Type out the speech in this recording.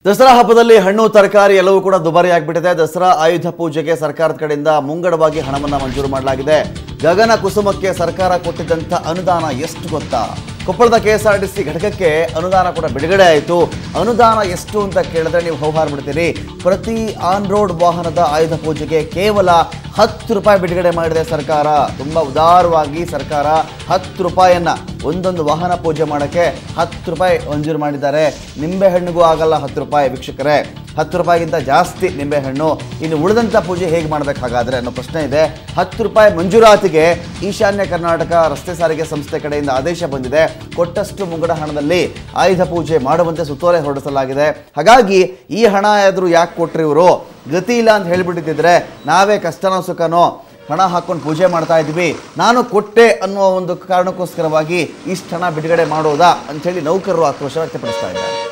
ದಸರಾ ಹಬ್ಬದಲ್ಲಿ ಹಣ್ಣು ತರಕಾರಿ ಎಲ್ಲವೂ ಕೂಡ ದುಬಾರಿ ಆಗಿಬಿಟ್ಟಿದೆ ದಸರಾ ಆಯುಧ ಪೂಜೆಗೆ ಸರ್ಕಾರದ ಕಡೆಯಿಂದ ಮುಂಗಡವಾಗಿ ಹಣವನ್ನ ಮಂಜೂರು ಮಾಡಲಾಗಿದೆ ಗಗನ ಕುಸುಮಕ್ಕೆ ಸರ್ಕಾರ ಕೊಟ್ಟಿದ್ದಂಥ ಅನುದಾನ ಎಷ್ಟು ಗೊತ್ತಾ ಕೊಪ್ಪಳದ K S R T C ಘಟಕಕ್ಕೆ ಅನುದಾನ ಕೂಡ ಬಿಡುಗಡೆ ಆಯಿತು ಅನುದಾನ ಎಷ್ಟು ಅಂತ ಕೇಳಿದ್ರೆ ನೀವು ಹೌಹಾರ್ ಬಿಡ್ತೀರಿ ಪ್ರತಿ ಆನ್ ರೋಡ್ ವಾಹನದ ಆಯುಧ ಪೂಜೆಗೆ ಕೇವಲ ಹತ್ತು ರೂಪಾಯಿ ಬಿಡುಗಡೆ ಮಾಡಿದೆ ಸರ್ಕಾರ ತುಂಬ ಉದಾರವಾಗಿ ಸರ್ಕಾರ ಹತ್ತು ರೂಪಾಯಿಯನ್ನ ಒಂದೊಂದು ವಾಹನ ಪೂಜೆ ಮಾಡೋಕ್ಕೆ ಹತ್ತು ರೂಪಾಯಿ ಮಂಜೂರು ಮಾಡಿದ್ದಾರೆ ನಿಂಬೆಹಣ್ಣಿಗೂ ಆಗಲ್ಲ ಹತ್ತು ರೂಪಾಯಿ ವೀಕ್ಷಕರೇ ಹತ್ತು ರೂಪಾಯಿಗಿಂತ ಜಾಸ್ತಿ ನಿಂಬೆಹಣ್ಣು ಇನ್ನು ಉಳಿದಂಥ ಪೂಜೆ ಹೇಗೆ ಮಾಡಬೇಕು ಹಾಗಾದರೆ ಅನ್ನೋ ಪ್ರಶ್ನೆ ಇದೆ ಹತ್ತು ರೂಪಾಯಿ ಮಂಜೂರಾತಿಗೆ ಈಶಾನ್ಯ ಕರ್ನಾಟಕ ರಸ್ತೆ ಸಾರಿಗೆ ಸಂಸ್ಥೆ ಕಡೆಯಿಂದ ಆದೇಶ ಬಂದಿದೆ ಕೊಟ್ಟಷ್ಟು ಮುಂಗಡ ಹಣದಲ್ಲಿ ಆಯುಧ ಪೂಜೆ ಮಾಡುವಂತೆ ಸುತ್ತೋಲೆ ಹೊರಡಿಸಲಾಗಿದೆ ಹಾಗಾಗಿ ಈ ಹಣ ಆದರೂ ಯಾಕೆ ಕೊಟ್ರಿ ಇವರು ಗತಿ ಇಲ್ಲ ಅಂತ ಹೇಳಿಬಿಟ್ಟಿದ್ರೆ ನಾವೇ ಕಷ್ಟನೋ ಸುಖನೋ ಹಣ ಹಾಕೊಂಡು ಪೂಜೆ ಮಾಡ್ತಾ ಇದ್ವಿ ನಾನು ಕೊಟ್ಟೆ ಅನ್ನುವ ಒಂದು ಕಾರಣಕ್ಕೋಸ್ಕರವಾಗಿ ಇಷ್ಟು ಹಣ ಬಿಡುಗಡೆ ಮಾಡೋದಾ ಅಂಥೇಳಿ ನೌಕರರು ಆಕ್ರೋಶ ವ್ಯಕ್ತಪಡಿಸ್ತಾ ಇದ್ದಾರೆ